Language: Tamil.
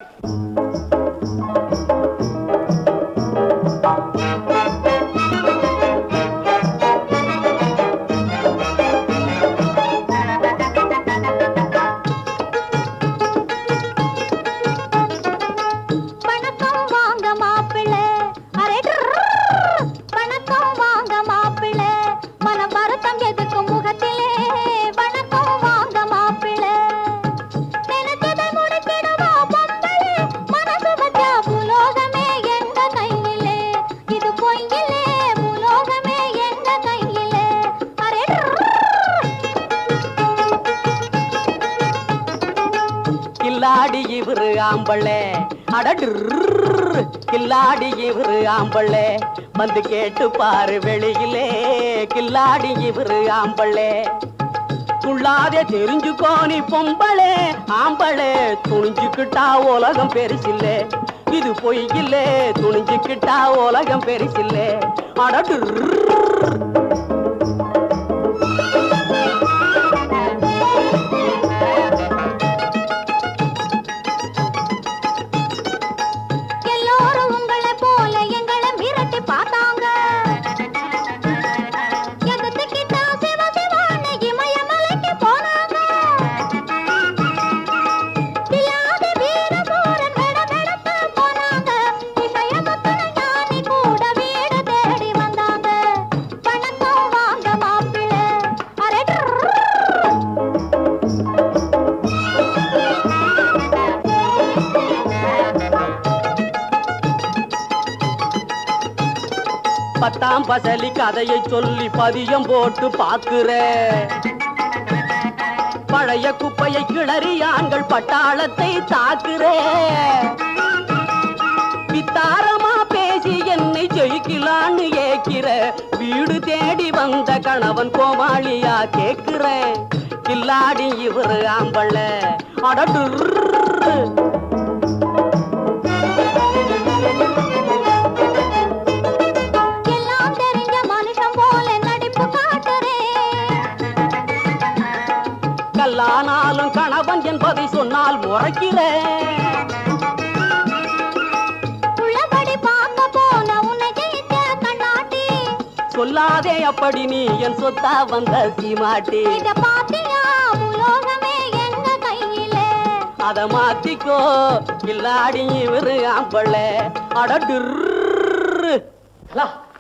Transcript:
வணக்கம் வாங்க மாப்பிள்ளை அரே ட்ரர். வணக்கம் வாங்க மாப்பிள்ளை மன வருத்தம் எதுக்கும் முகத்திலே வணக்கம் வாங்க மாப்பிள்ளை நினைச்சதை முடிச்சிடுவா பொம்பளை மனசு வச்சா புலோகமே எங்க கையிலே இது பொய்யிலே புலோகமே எங்க கையிலே அரே ட்ரர். கில்லாடி இவரு ஆம்பளே அடடு கில்லாடி இவரு ஆம்பளே வந்து கேட்டு பாரு வெளியிலே கில்லாடி இவரு ஆம்பளே துள்ளாதே தெரிஞ்சுக்கோ நீ பொம்பளே ஆம்பளே துணிஞ்சுக்கிட்டா உலகம் பெருசில்லே இது பொய்யில்லே துணிஞ்சுக்கிட்டா உலகம் பெருசில்லே அடடு எல்லோரும் உங்களை போல எங்களை மிரட்டி பார்த்தாங்க எதிர்த்துக்கிட்டா சிவ சிவான்னு இமயமலைக்கு போனாங்க பில்லாத வீரபூரன் மெடமெடத்து போனாங்க விஷயமுத்துன ஞானி கூட வீடு தேடி வந்தாங்க வணக்கம் வாங்க மாப்பிள்ளை அரே ட்ரர். பத்தாம் பசலி கதையை சொல்லி பதியம் போட்டு பாக்குற பழைய குப்பையை கிளறி ஆண்கள் பட்டாளத்தை தாக்குற வித்தாரமா பேசி என்னை ஜெயிக்கலான்னு ஏக்கிற வீடு தேடி வந்த கணவன் கோமாளியா கேக்குற கில்லாடி இவரு ஆம்பள அடடு எல்லாம் தெரிஞ்ச மனுஷன் போல நடிப்பு காட்டுறேன் கல்லானாலும் கணவன் என்பதை சொன்னால் முறைக்கிறேன் உள்ளபடி பார்க்க போன உன்னை ஜெயிச்ச கண்ணாட்டி சொல்லாதே அப்படி நீ என் சொத்தா வந்த சீமாட்டி இத பாத்தியா உலோகமே எங்க கையிலே அத மாத்திக்கோ இல்லாடி இவரு ஆம்பள அடடு